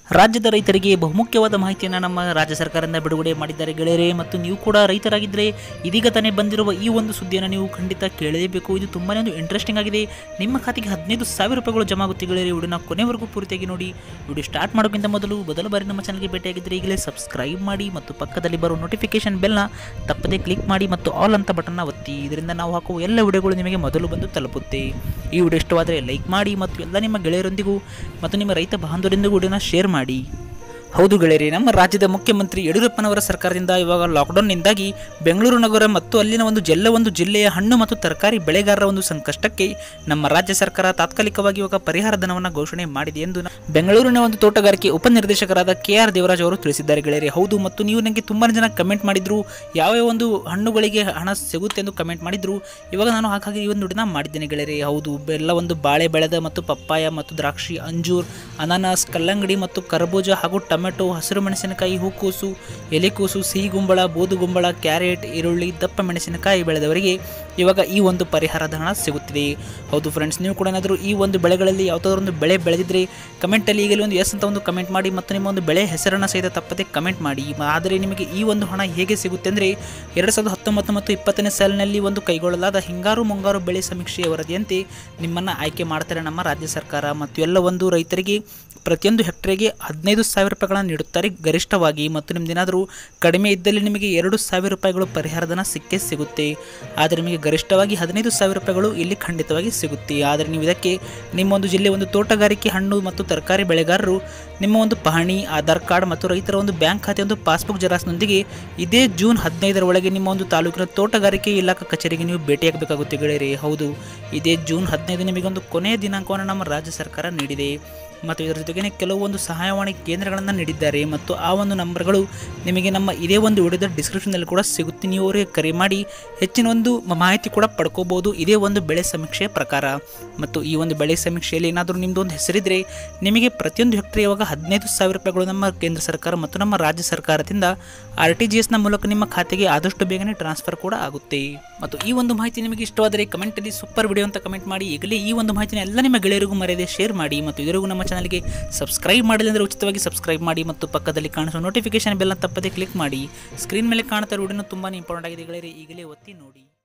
ರಾಜ್ಯದ ರೈತರಿಗೆ ಬಹುಮುಖ್ಯವಾದ ಮಾಹಿತಿಯನ್ನು ನಮ್ಮ ರಾಜ್ಯ ಸರ್ಕಾರದಿಂದ ಬಿಡುಗಡೆ ಮಾಡಿದ್ದಾರೆ ಗೆಳೆಯರೆ ಮತ್ತು ನೀವು ಕೂಡ ರೈತರಾಗಿದ್ದರೆ ಇದೀಗ ತಾನೇ ಬಂದಿರುವ ಈ ಒಂದು ಸುದ್ದಿಯನ್ನು ನೀವು ಖಂಡಿತ ಕೇಳಲೇಬೇಕು ಇದು ತುಂಬಾ ಒಂದು ಇಂಟ್ರೆಸ್ಟಿಂಗ್ ಆಗಿದೆ ನಿಮ್ಮ ಖಾತೆಗೆ ಹದಿನೈದು ಸಾವಿರ ರೂಪಾಯಿಗಳು ಜಮಾ ಆಗುತ್ತೆ ಗೆಳೆಯರೆ ವಿಡಿಯೋನ ಕೊನೆವರೆಗೂ ಪೂರ್ತಿಯಾಗಿ ನೋಡಿ ವಿಡಿಯೋ ಸ್ಟಾರ್ಟ್ ಮಾಡೋಕ್ಕಿಂತ ಮೊದಲು ಮೊದಲ ಬಾರಿ ನಮ್ಮ ಚಾನಲ್ಗೆ ಭೇಟಿಯಾಗಿದ್ದರೆ ಈಗಲೇ ಸಬ್ಸ್ಕ್ರೈಬ್ ಮಾಡಿ ಮತ್ತು ಪಕ್ಕದಲ್ಲಿ ಬರೋ ನೋಟಿಫಿಕೇಶನ್ ಬೆಲ್ನ ತಪ್ಪದೇ ಕ್ಲಿಕ್ ಮಾಡಿ ಮತ್ತು ಆಲ್ ಅಂತ ಬಟನ್ನ ಒತ್ತಿ ಇದರಿಂದ ನಾವು ಹಾಕುವ ಎಲ್ಲ ವಿಡಿಯೋಗಳು ನಿಮಗೆ ಮೊದಲು ಬಂದು ತಲುಪುತ್ತೆ ಈ ವಿಡಿಯೋ ಇಷ್ಟವಾದರೆ ಲೈಕ್ ಮಾಡಿ ಮತ್ತು ಎಲ್ಲ ನಿಮ್ಮ ಗೆಳೆಯರೊಂದಿಗೂ ಮತ್ತು ನಿಮ್ಮ ರೈತ ಬಾಂಧವರೊಂದಿಗೂ ವಿಡಿಯೋನ ಶೇರ್ ಮಾಡಿ ಹೌದು ಗೆಳೆಯರಿ ನಮ್ಮ ರಾಜ್ಯದ ಮುಖ್ಯಮಂತ್ರಿ ಯಡಿಯೂರಪ್ಪನವರ ಸರ್ಕಾರದಿಂದ ಇವಾಗ ಲಾಕ್ಡೌನ್ನಿಂದಾಗಿ ಬೆಂಗಳೂರು ನಗರ ಮತ್ತು ಅಲ್ಲಿನ ಒಂದು ಎಲ್ಲ ಒಂದು ಜಿಲ್ಲೆಯ ಹಣ್ಣು ಮತ್ತು ತರಕಾರಿ ಬೆಳೆಗಾರರ ಒಂದು ಸಂಕಷ್ಟಕ್ಕೆ ನಮ್ಮ ರಾಜ್ಯ ಸರ್ಕಾರ ತಾತ್ಕಾಲಿಕವಾಗಿ ಇವಾಗ ಪರಿಹಾರ ಧನವನ್ನು ಘೋಷಣೆ ಮಾಡಿದೆ ಎಂದು ನ- ಬೆಂಗಳೂರಿನ ಒಂದು ತೋಟಗಾರಿಕೆ ಉಪನಿರ್ದೇಶಕರಾದ ಕೆ ಆರ್ ದೇವರಾಜ್ ಅವರು ತಿಳಿಸಿದ್ದಾರೆ ಗೆಳೆಯರಿ ಹೌದು ಮತ್ತು ನೀವು ನನಗೆ ತುಂಬಾ ಜನ ಕಮೆಂಟ್ ಮಾಡಿದ್ರು ಯಾವ್ಯಾವ ಒಂದು ಹಣ್ಣುಗಳಿಗೆ ಹಣ ಸಿಗುತ್ತೆ ಎಂದು ಕಮೆಂಟ್ ಮಾಡಿದ್ರು ಇವಾಗ ನಾನು ಹಾಗಾಗಿ ಈ ಒಂದು ನುಡಿನ ಮಾಡಿದ್ದೇನೆ ಗೆಳೆಯರಿ ಹೌದು ಎಲ್ಲ ಒಂದು ಬಾಳೆ ಬೆಳೆದ ಮತ್ತು ಪಪ್ಪಾಯ ಮತ್ತು ದ್ರಾಕ್ಷಿ ಅಂಜೂರ್ ಅನಾನಸ್ ಕಲ್ಲಂಗಡಿ ಮತ್ತು ಕರ್ಬೂಜ ಹಾಗೂ ಟೊಮೆಟೊ ಹಸಿರು ಮೆಣಸಿನಕಾಯಿ ಹೂಕೋಸು ಎಲೆಕೋಸು ಸಿಹಿ ಗುಂಬಳ ಬೂದುಗುಂಬಳ ಕ್ಯಾರೆಟ್ ಈರುಳ್ಳಿ ದಪ್ಪ ಮೆಣಸಿನಕಾಯಿ ಬೆಳೆದವರಿಗೆ ಇವಾಗ ಈ ಒಂದು ಪರಿಹಾರ ಧನ ಸಿಗುತ್ತಿದೆ ಹೌದು ಫ್ರೆಂಡ್ಸ್ ನೀವು ಕೂಡ ಏನಾದರೂ ಈ ಒಂದು ಬೆಳೆಗಳಲ್ಲಿ ಯಾವುದಾದ್ರೂ ಒಂದು ಬೆಳೆ ಬೆಳೆದಿದ್ರೆ ಕಮೆಂಟಲ್ಲಿ ಈಗಲೇ ಒಂದು ಎಸ್ ಅಂತ ಒಂದು ಕಮೆಂಟ್ ಮಾಡಿ ಮತ್ತು ನಿಮ್ಮ ಒಂದು ಬೆಳೆ ಹೆಸರನ್ನು ಸಹಿತ ತಪ್ಪದೆ ಕಮೆಂಟ್ ಮಾಡಿ ಮ- ಆದರೆ ನಿಮಗೆ ಈ ಒಂದು ಹಣ ಹೇಗೆ ಸಿಗುತ್ತೆ ಅಂದರೆ ಎರಡು ಸಾವಿರದ ಹತ್ತೊಂಬತ್ತು ಮತ್ತು ಇಪ್ಪತ್ತನೇ ಸಾಲಿನಲ್ಲಿ ಒಂದು ಕೈಗೊಳ್ಳಲಾದ ಹಿಂಗಾರು ಮುಂಗಾರು ಬೆಳೆ ಸಮೀಕ್ಷೆಯ ವರದಿಯಂತೆ ನಿಮ್ಮನ್ನು ಆಯ್ಕೆ ಮಾಡ್ತಾರೆ ನಮ್ಮ ರಾಜ್ಯ ಸರ್ಕಾರ ಮತ್ತು ಎಲ್ಲ ಒಂದು ರೈತರಿಗೆ ಪ್ರತಿಯೊಂದು ಹೆಕ್ಟೇರಿಗೆ ಹದಿನೈದು ಸಾವಿರ ರೂಪಾಯಿಗಳನ್ನು ನೀಡುತ್ತಾರೆ ಗರಿಷ್ಠವಾಗಿ ಮತ್ತು ನಿಮ್ಮದೇನಾದರೂ ಕಡಿಮೆ ಇದ್ದಲ್ಲಿ ನಿಮಗೆ ಎರಡು ಸಾವಿರ ರೂಪಾಯಿಗಳು ಪರಿಹಾರಧನ ಸಿಕ್ಕೇ ಸಿಗುತ್ತೆ ಆದರೆ ನಿಮಗೆ ಗರಿಷ್ಠವಾಗಿ ಹದಿನೈದು ಸಾವಿರ ರೂಪಾಯಿಗಳು ಇಲ್ಲಿ ಖಂಡಿತವಾಗಿ ಸಿಗುತ್ತೆ ಆದರೆ ನೀವು ಇದಕ್ಕೆ ನಿಮ್ಮ ಒಂದು ಜಿಲ್ಲೆ ಒಂದು ತೋಟಗಾರಿಕೆ ಹಣ್ಣು ಮತ್ತು ತರಕಾರಿ ಬೆಳೆಗಾರರು ನಿಮ್ಮ ಒಂದು ಪಹಣಿ ಆಧಾರ್ ಕಾರ್ಡ್ ಮತ್ತು ರೈತರ ಒಂದು ಬ್ಯಾಂಕ್ ಖಾತೆ ಒಂದು ಪಾಸ್ಬುಕ್ ಜೆರಾಕ್ಸ್ನೊಂದಿಗೆ ಇದೇ ಜೂನ್ ಹದಿನೈದರ ಒಳಗೆ ನಿಮ್ಮ ಒಂದು ತಾಲೂಕಿನ ತೋಟಗಾರಿಕೆ ಇಲಾಖಾ ಕಚೇರಿಗೆ ನೀವು ಭೇಟಿಯಾಗಬೇಕಾಗುತ್ತೆ ಗೆಳೆಯರಿ ಹೌದು ಇದೇ ಜೂನ್ ಹದಿನೈದು ನಿಮಗೊಂದು ಕೊನೆಯ ದಿನಾಂಕವನ್ನು ನಮ್ಮ ರಾಜ್ಯ ಸರ್ಕಾರ ನೀಡಿದೆ ಮತ್ತು ಇದರ ಜೊತೆಗೆ ಕೆಲವೊಂದು ಸಹಾಯವಾಣಿ ಕೇಂದ್ರಗಳನ್ನು ನೀಡಿದ್ದಾರೆ ಮತ್ತು ಆ ಒಂದು ನಂಬರ್ಗಳು ನಿಮಗೆ ನಮ್ಮ ಇದೇ ಒಂದು ವಿಡಿಯೋದ ಡಿಸ್ಕ್ರಿಪ್ಷನಲ್ಲಿ ಕೂಡ ಸಿಗುತ್ತೆ ನೀವು ಅವರಿಗೆ ಕರೆ ಮಾಡಿ ಹೆಚ್ಚಿನ ಒಂದು ಮ- ಮಾಹಿತಿ ಕೂಡ ಪಡ್ಕೋಬೋದು ಇದೇ ಒಂದು ಬೆಳೆ ಸಮೀಕ್ಷೆಯ ಪ್ರಕಾರ ಮತ್ತು ಈ ಒಂದು ಬೆಳೆ ಸಮೀಕ್ಷೆಯಲ್ಲಿ ಏನಾದರೂ ನಿಮ್ಮದು ಒಂದು ಹೆಸರಿದ್ರೆ ನಿಮಗೆ ಪ್ರತಿಯೊಂದು ಹೆಕ್ಟರ್ ಇವಾಗ ಹದಿನೈದು ಸಾವಿರ ರೂಪಾಯಿಗಳು ನಮ್ಮ ಕೇಂದ್ರ ಸರ್ಕಾರ ಮತ್ತು ನಮ್ಮ ರಾಜ್ಯ ಸರ್ಕಾರದಿಂದ ಆರ್ ಟಿ ಜಿ ಎಸ್ನ ಮೂಲಕ ನಿಮ್ಮ ಖಾತೆಗೆ ಆದಷ್ಟು ಬೇಗನೆ ಟ್ರಾನ್ಸ್ಫರ್ ಕೂಡ ಆಗುತ್ತೆ ಮತ್ತು ಈ ಒಂದು ಮಾಹಿತಿ ನಿಮಗೆ ಇಷ್ಟವಾದರೆ ಕಮೆಂಟಲ್ಲಿ ಸೂಪರ್ ವಿಡಿಯೋ ಅಂತ ಕಮೆಂಟ್ ಮಾಡಿ ಈಗಲೇ ಈ ಒಂದು ಮಾಹಿತಿನ ಎಲ್ಲ ನಿಮ್ಮ ಗೆಳೆಯರಿಗೂ ಮರೆಯದೆ ಶೇರ್ ಮಾಡಿ ಮತ್ತು ಇದರಿಗೂ ನಮ್ಮ ಚಾನಲ್ಗೆ ಸಬ್ಸ್ಕ್ರೈಬ್ ಮಾಡಿಲ್ಲ ಅಂದರೆ ಉಚಿತವಾಗಿ ಸಬ್ಸ್ಕ್ರೈಬ್ ಮಾಡಿ ಮತ್ತು ಪಕ್ಕದಲ್ಲಿ ಕಾಣಿಸುವ ನೋಟಿಫಿಕೇಶನ್ ಬೆಲ್ಲ ತಪ್ಪದೆ ಕ್ಲಿಕ್ ಮಾಡಿ ಸ್ಕ್ರೀನ್ ಮೇಲೆ ಕಾಣ್ತಾ ವಿಡಿಯೋನು ತುಂಬಾ ಇಂಪಾರ್ಟೆಂಟ್ ಆಗಿದೆ ಗೆಳೆಯರೆ ಈಗಲೇ ಒತ್ತಿ ನೋಡಿ